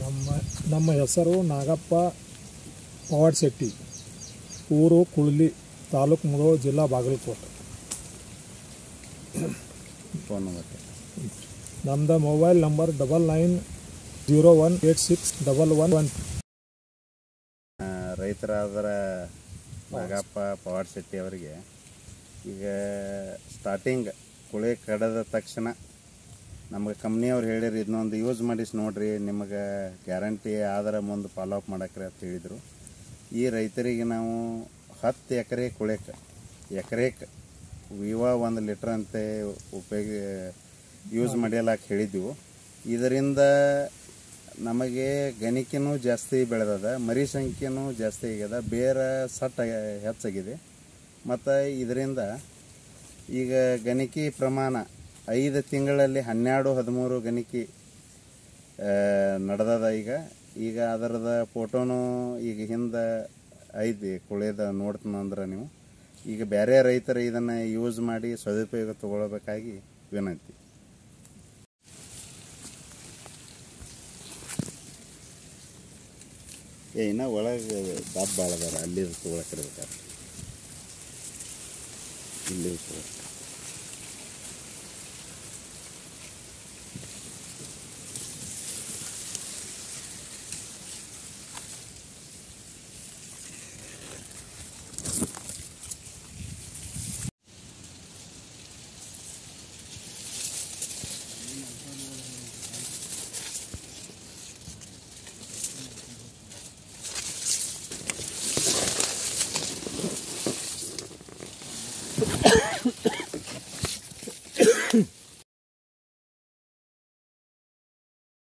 ನಮ್ಮ ನಮ್ಮ ಹೆಸರು ನಾಗಪ್ಪ ಪವಾಡ್ಶೆಟ್ಟಿ ಊರು ಕುಳ್ಳಿ ತಾಲೂಕು ಮುಧೋಳ ಜಿಲ್ಲಾ ಬಾಗಲಕೋಟೆ ಫೋನ್ ನಂಬರ್ ನಮ್ಮದು mobile number double nine zero one eight six double one one ರೈತರಾದರ ನಾಗಪ್ಪ ಪವಾಡ್ ಶೆಟ್ಟಿ ಅವರಿಗೆ ಈಗ ಸ್ಟಾರ್ಟಿಂಗ್ ಕುಳಿ ಕಡದ ತಕ್ಷಣ ನಮಗೆ ಕಂಪ್ನಿಯವ್ರು ಹೇಳಿರಿ ಇದನ್ನೊಂದು ಯೂಸ್ ಮಾಡಿಸಿ ನೋಡ್ರಿ ನಿಮಗೆ ಗ್ಯಾರಂಟಿ ಆದ್ರೆ ಮುಂದೆ ಫಾಲೋ ಅಪ್ ಮಾಡಕ್ರಿ ಅಂತ ಹೇಳಿದರು ಈ ರೈತರಿಗೆ ನಾವು ಹತ್ತು ಎಕರೆ ಕುಳಿಯಕ್ಕೆ ಎಕರೆಕ್ಕೆ ವಿವಾ ಒಂದು ಲೀಟ್ರ್ ಅಂತ ಉಪಯೋಗ ಯೂಸ್ ಮಾಡ್ಯಲಾಕ ಹೇಳಿದ್ದೆವು ಇದರಿಂದ ನಮಗೆ ಗಣಿಕೆನೂ ಜಾಸ್ತಿ ಬೆಳೆದದ ಮರಿ ಸಂಖ್ಯೆನೂ ಜಾಸ್ತಿ ಆಗ್ಯದ ಬೇರೆ ಸಟ್ ಆಗ- ಹೆಚ್ಚಾಗಿದೆ ಮತ್ತು ಇದರಿಂದ ಈಗ ಗಣಿಕೆ ಪ್ರಮಾಣ ಐದು ತಿಂಗಳಲ್ಲಿ ಹನ್ನೆರಡು ಹದಿಮೂರು ಗಣಿಕೆ ಆ, ನಡೆದದ ಈಗ ಈಗ ಅದರದ ಫೋಟೋನು ಈಗ ಹಿಂದೆ ಐತಿ ಕುಳಿಯದ ನೋಡ್ತೀನಂದ್ರೆ ನೀವು ಈಗ ಬೇರೆ ರೈತರು ಇದನ್ನು ಯೂಸ್ ಮಾಡಿ ಸದುಪಯೋಗ ತಗೊಳ್ಬೇಕಾಗಿ ವಿನಂತಿ ಏ ಇನ್ನ ಒಳಗೆ ದಬ್ಬ ಭಾಳ ಅದಾರ ಅಲ್ಲಿ ತೊಗೊಳಕ್ಕೆ ಇರ್ಬೇಕಾರೆ ಇಲ್ಲಿ ತೊಗೊಳಕ್ಕೆ